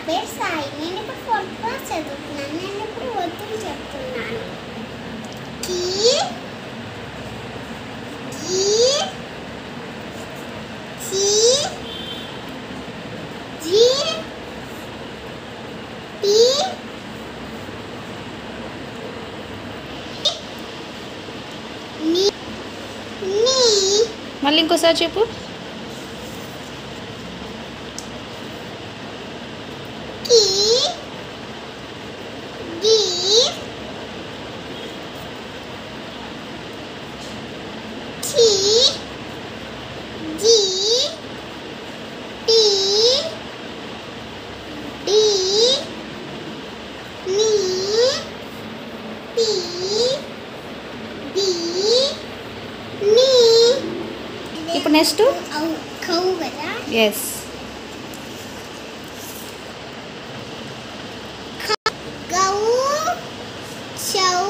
పేరు సాయి నేను ఇప్పుడు ఫోర్త్ క్లాస్ చదువుతున్నాను నేను ఇప్పుడు ఒత్తులు చెప్తున్నాను కీ గీ చీ జీ పీ నీ నీ మళ్ళీ ఇంకోసారి చెప్పు కి గి చి జి పి డి ని పి డి ని ఇప్పుడు నెక్స్ట్ అవు కవు కదా ఎస్ గౌ చౌ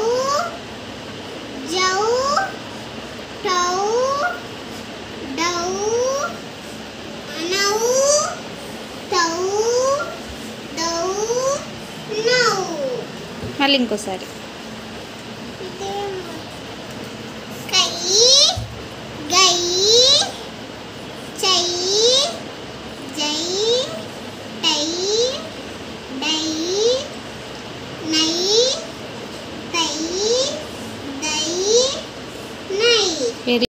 జౌ టౌ డౌ నౌ తౌ దౌ నౌ మళ్ళీ ఇంకోసారి కై గై చై జై టై డై నై తై దై నై వెరీ